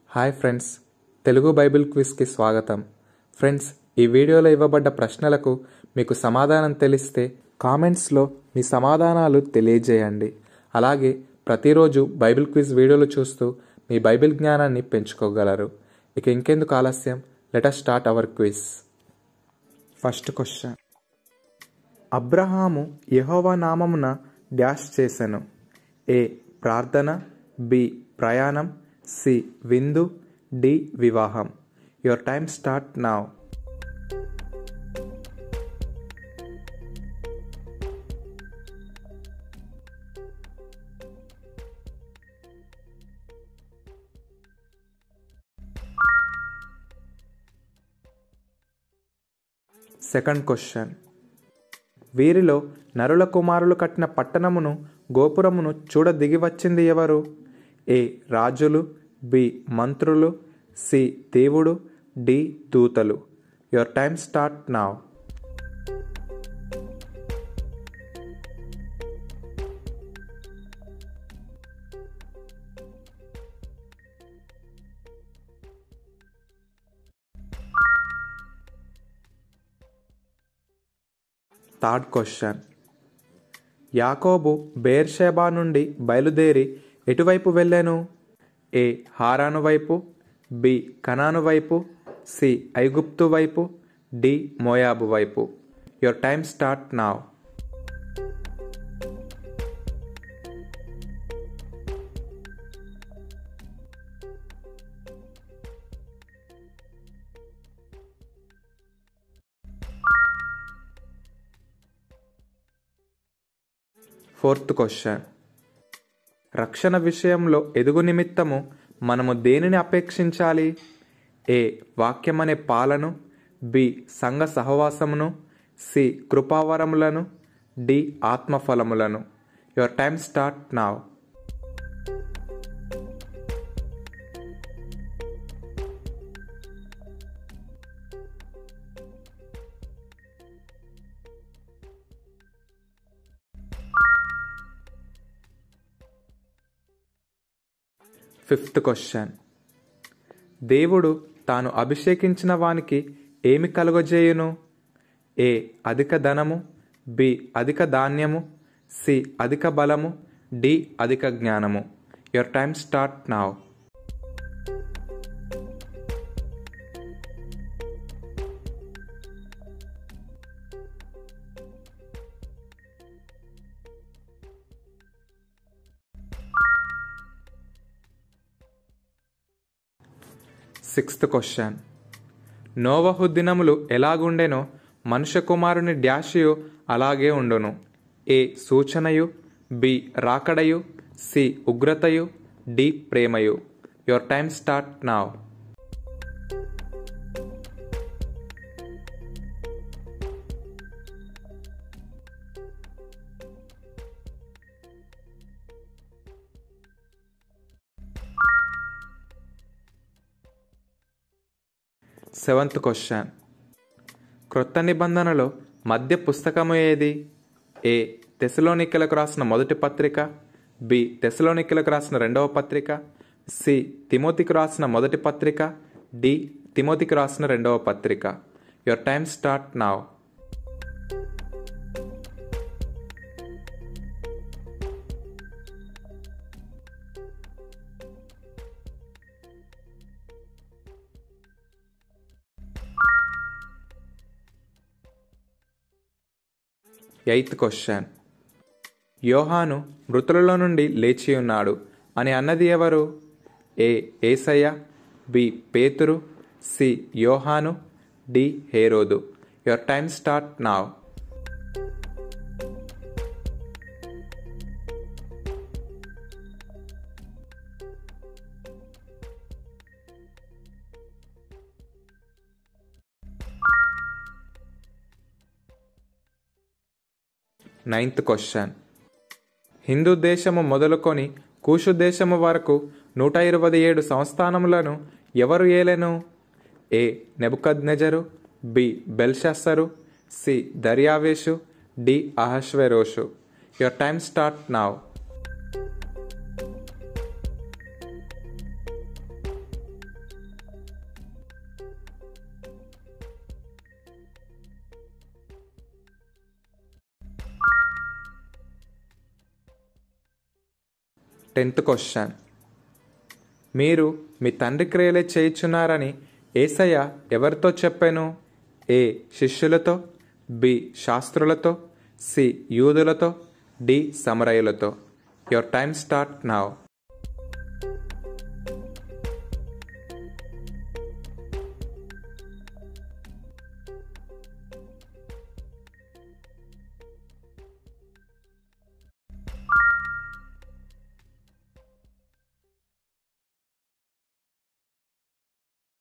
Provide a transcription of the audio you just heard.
hi friends Telugu Bible క్విజ్కి స్వాగతం friends ఈ వీడియోలో ఇవ్వబడ్డ ప్రశ్నలకు మీకు సమాధానం తెలిస్తే కామెంట్స్లో మీ సమాధానాలు తెలియజేయండి అలాగే ప్రతిరోజు బైబిల్ క్విజ్ వీడియోలు చూస్తూ మీ బైబిల్ జ్ఞానాన్ని పెంచుకోగలరు ఇక ఇంకెందుకు ఆలస్యం let's start our quiz first question అబ్రహాము యెహోవా నామమున డ్యాష్ చేసెను ఏ ప్రార్థన బి ప్రయాణం సి విందు డి వివాహం your time start now second question వీరిలో నరుల కుమారులు కట్టిన పట్టణమును గోపురమును చూడ దిగి వచ్చింది ఎవరు ఏ రాజులు బి మంత్రులు సి దేవుడు డి దూతలు your time start now third question యాకోబు బేర్షేబా నుండి బయలుదేరి ఎటువైపు వెళ్ళాను ఏ హారాను వైపు బి కనాను వైపు సి ఐగుప్తు వైపు డి మోయాబు వైపు your time start now fourth question రక్షణ విషయంలో ఎదుగు నిమిత్తము మనము దేనిని అపేక్షించాలి ఏ వాక్యమనే పాలను బి సంఘ సహవాసమును సి కృపావరములను డి ఆత్మఫలములను your time start now fifth question దేవుడు తాను అభిషేకించిన వానికి ఏమి కలుగజేయును ఏ అధిక ధనము బి అధిక ధాన్యము సి అధిక బలము డి అధిక జ్ఞానము your time start now sixth question నోవహు దినములు ఎలాగుండెనో మనుష్య కుమారుని డ్యాషియు అలాగే ఉండును ఏ సూచనయు బి రాకడయు సి ఉగ్రతయు డి ప్రేమయు your time start now seventh question క్రొత్త నిబంధనలో మధ్య పుస్తకము ఏది ఏ తెసలోనిక్కలకు రాసిన మొదటి పత్రిక బి తెసలోనిక్కలకు రాసిన రెండవ పత్రిక సి తిమోతికి రాసిన మొదటి పత్రిక డి తిమోతికి రాసిన రెండవ పత్రిక your time start now eighth question యోహాను మృతులలో నుండి లేచి ఉన్నాడు అని అన్నది ఎవరు ఏ ఏసయ్య బి పేతురు సి యోహాను డి హేరోదు your time start now ninth question హిందూ దేశము మొదలుకొని కూషు దేశము వరకు నూట ఇరవై ఏడు సంస్థానములను ఎవరు ఏలెను ఏ నెబుకద్నెజరు బి బెల్షస్సరు సి దర్యావేషు డి అహశ్వరోషు your time start now tenth question మీరు మీ తండ్రి క్రియలే చేయుచున్నారని ఏసయ్య ఎవరితో చెప్పాను ఏ శిష్యులతో బి శాస్త్రులతో సి యూదులతో డి సమరయులతో యువర్ టైమ్ స్టార్ట్ నావ్